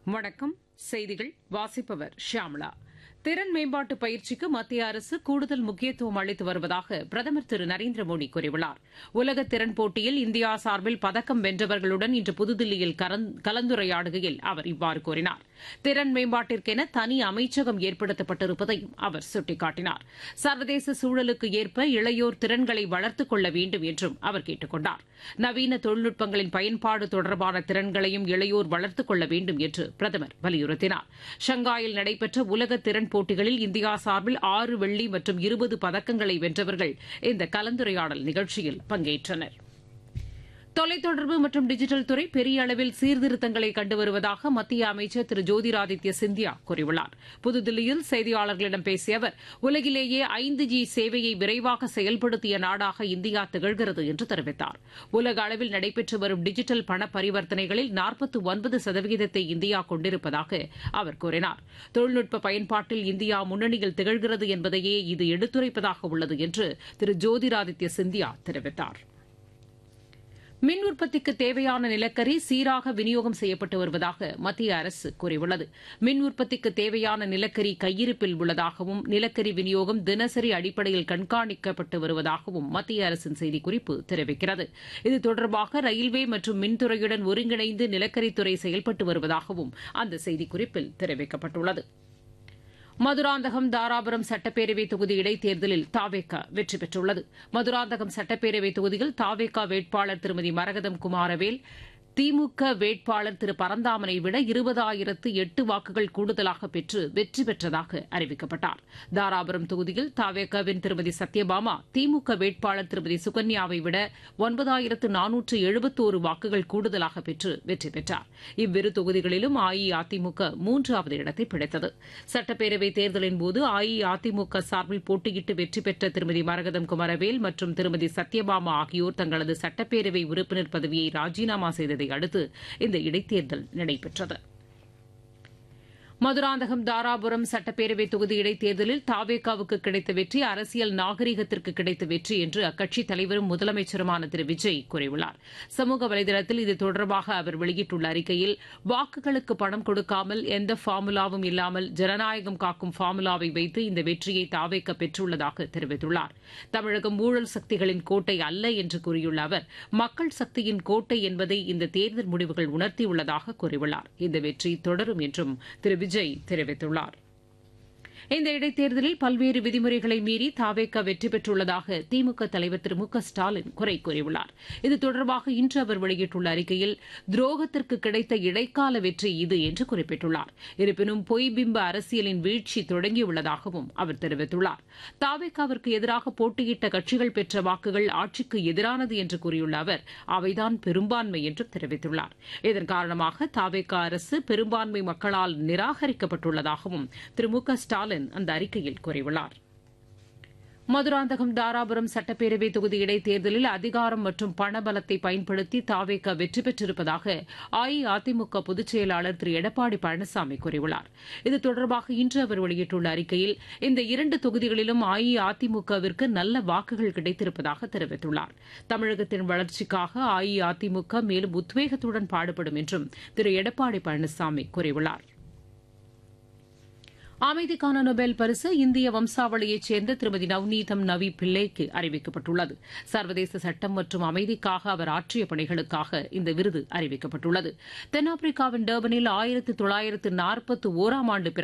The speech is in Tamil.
வணக்கம் செய்திகள் வாசிப்பவர் ஷியாம்லா திறன் மேம்பாட்டு பயிற்சிக்கு மத்திய அரசு கூடுதல் முக்கியத்துவம் அளித்து வருவதாக பிரதமர் திரு நரேந்திர மோடி கூறியுள்ளார் உலக திறன் போட்டியில் இந்தியா சார்பில் பதக்கம் வென்றவர்களுடன் இன்று புதுதில்லியில் கலந்துரையாடுகையில் அவர் இவ்வாறு கூறினார் திறன் மேம்பாட்டிற்கென தனி அமைச்சகம் ஏற்படுத்தப்பட்டிருப்பதையும் அவர் சுட்டிக்காட்டினார் சர்வதேச சூழலுக்கு ஏற்ப இளையோர் திறன்களை வளர்த்துக் கொள்ள வேண்டும் என்றும் அவர் கேட்டுக் கொண்டார் நவீன தொழில்நுட்பங்களின் பயன்பாடு தொடர்பான திறன்களையும் இளையோர் வளர்த்துக் கொள்ள வேண்டும் என்று பிரதமர் வலியுறுத்தினார் ஷங்காயில் நடைபெற்ற உலக திறன் போட்டிகளில் இந்தியா சார்பில் ஆறு வெள்ளி மற்றும் இருபது பதக்கங்களை வென்றவர்கள் இந்த கலந்துரையாடல் நிகழ்ச்சியில் பங்கேற்றனர் தொலைத்தொடர்பு மற்றும் டிஜிட்டல் துறை பெரிய அளவில் சீர்திருத்தங்களை கண்டு வருவதாக மத்திய அமைச்சர் திரு ஜோதிராதித்ய சிந்தியா கூறியுள்ளார் புதுதில்லியில் செய்தியாளர்களிடம் பேசிய அவர் உலகிலேயே ஐந்து ஜி சேவையை விரைவாக செயல்படுத்திய நாடாக இந்தியா திகழ்கிறது என்று தெரிவித்தார் உலக அளவில் நடைபெற்று வரும் டிஜிட்டல் பண பரிவர்த்தனைகளில் நாற்பத்தி ஒன்பது சதவீதத்தை இந்தியா கொண்டிருப்பதாக அவர் கூறினார் தொழில்நுட்ப பயன்பாட்டில் இந்தியா முன்னணியில் திகழ்கிறது என்பதையே இது எடுத்துரைப்பதாக உள்ளது என்று திரு ஜோதிராதித்ய சிந்தியா தெரிவித்தாா் மின் உற்பத்திக்கு தேவையான நிலக்கரி சீராக விநியோகம் செய்யப்பட்டு வருவதாக மத்திய அரசு கூறியுள்ளது மின் உற்பத்திக்கு தேவையான நிலக்கரி கையிருப்பில் உள்ளதாகவும் நிலக்கரி விநியோகம் தினசரி அடிப்படையில் கண்காணிக்கப்பட்டு வருவதாகவும் மத்திய அரசின் செய்திக்குறிப்பு தெரிவிக்கிறது இது தொடர்பாக ரயில்வே மற்றும் மின்துறையுடன் ஒருங்கிணைந்து நிலக்கரித்துறை செயல்பட்டு வருவதாகவும் அந்த செய்திக்குறிப்பில் தெரிவிக்கப்பட்டுள்ளது மதுராந்தகம் தாராபுரம் சட்டப்பேரவை தொகுதி இடைத்தேர்தலில் தாவேக்கா வெற்றி பெற்றுள்ளது மதுராந்தகம் சட்டப்பேரவை தொகுதியில் தாவேக்கா வேட்பாளர் திருமதி மரகதம் குமாரவேல் திமுக வேட்பாளர் திரு பரந்தாமனை விட இருபதாயிரத்து எட்டு வாக்குகள் கூடுதலாக பெற்று வெற்றி பெற்றதாக அறிவிக்கப்பட்டார் தாராபுரம் தொகுதியில் தாவேகாவின் திருமதி சத்யபாமா திமுக வேட்பாளர் திருமதி சுகன்யாவை விட ஒன்பதாயிரத்து நானூற்று எழுபத்தோரு வாக்குகள் கூடுதலாக பெற்று வெற்றி பெற்றார் இவ்விரு தொகுதிகளிலும் அஇஅதிமுக மூன்றாவது இடத்தை பிடித்தது சட்டப்பேரவை தேர்தலின் போது அஇஅதிமுக சார்பில் போட்டியிட்டு வெற்றி பெற்ற திருமதி மரகதம் குமரவேல் மற்றும் திருமதி சத்யபாமா ஆகியோர் தங்களது சட்டப்பேரவை உறுப்பினர் பதவியை ராஜினாமா செய்ததை அடுத்து இந்த இடைத்தேர்தல் நடைபெற்றது மதுராந்தகம் தாராபுரம் சட்டப்பேரவை தொகுதி இடைத்தேர்தலில் தாவேகாவுக்கு கிடைத்த வெற்றி அரசியல் நாகரிகத்திற்கு கிடைத்த வெற்றி என்று அக்கட்சித் தலைவரும் முதலமைச்சருமான திரு விஜய் கூறியுள்ளார் சமூக வலைதளத்தில் இது தொடர்பாக அவர் வெளியிட்டுள்ள அறிக்கையில் வாக்குகளுக்கு பணம் கொடுக்காமல் எந்த ஃபார்முலாவும் இல்லாமல் ஜனநாயகம் காக்கும் ஃபார்முலாவை வைத்து இந்த வெற்றியை தாவேக்க பெற்றுள்ளதாக தெரிவித்துள்ளார் தமிழகம் ஊழல் சக்திகளின் கோட்டை அல்ல என்று கூறியுள்ள அவர் மக்கள் சக்தியின் கோட்டை என்பதை இந்த தேர்தல் முடிவுகள் உணர்த்தியுள்ளதாக கூறியுள்ளார் இந்த வெற்றி தொடரும் என்றும் திரு விஜய் தெரிவித்துள்ளார் இந்த இடைத்தேர்தலில் பல்வேறு விதிமுறைகளை மீறி தாவேக்கா வெற்றி பெற்றுள்ளதாக திமுக தலைவர் திரு மு க ஸ்டாலின் குறை கூறியுள்ளார் இது தொடர்பாக இன்று அவர் வெளியிட்டுள்ள அறிக்கையில் துரோகத்திற்கு கிடைத்த இடைக்கால வெற்றி இது என்று குறிப்பிட்டுள்ளார் இருப்பினும் பொய்பிம்ப அரசியலின் வீழ்ச்சி தொடங்கியுள்ளதாகவும் அவர் தெரிவித்துள்ளார் தாவேக்காவிற்கு எதிராக போட்டியிட்ட கட்சிகள் பெற்ற வாக்குகள் ஆட்சிக்கு எதிரானது என்று கூறியுள்ள அவர் அவைதான் பெரும்பான்மை என்றும் தெரிவித்துள்ளார் இதன் காரணமாக தாவேக்கா அரசு பெரும்பான்மை மக்களால் நிராகரிக்கப்பட்டுள்ளதாகவும் திரு மு க ஸ்டாலின் அந்த அறிக்கையில் கூறியுள்ளார் மதுராந்தகம் தாராபுரம் சட்டப்பேரவை தொகுதி இடைத்தேர்தலில் அதிகாரம் மற்றும் பணபலத்தை பயன்படுத்தி தாவேக வெற்றி பெற்றிருப்பதாக அஇஅதிமுக பொதுச் செயலாளர் திரு எடப்பாடி பழனிசாமி கூறியுள்ளார் இது தொடர்பாக இன்று அவர் வெளியிட்டுள்ள அறிக்கையில் இந்த இரண்டு தொகுதிகளிலும் அஇஅதிமுகவிற்கு நல்ல வாக்குகள் கிடைத்திருப்பதாக தெரிவித்துள்ளார் தமிழகத்தின் வளர்ச்சிக்காக அஇஅதிமுக மேலும் உத்வேகத்துடன் பாடுபடும் என்றும் திரு எடப்பாடி பழனிசாமி கூறியுள்ளார் அமைதிக்கான நொபேல் பரிசு இந்திய வம்சாவளியைச் சேர்ந்த திருமதி நவ்நீதம் நவி பிள்ளைக்கு அறிவிக்கப்பட்டுள்ளது சர்வதேச சட்டம் மற்றும் அமைதிக்காக அவர் ஆற்றிய பணிகளுக்காக இந்த விருது அறிவிக்கப்பட்டுள்ளது தென்னாப்பிரிக்காவின் டர்பனில் ஆயிரத்து தொள்ளாயிரத்து நாற்பத்தி ஓராம் ஆண்டு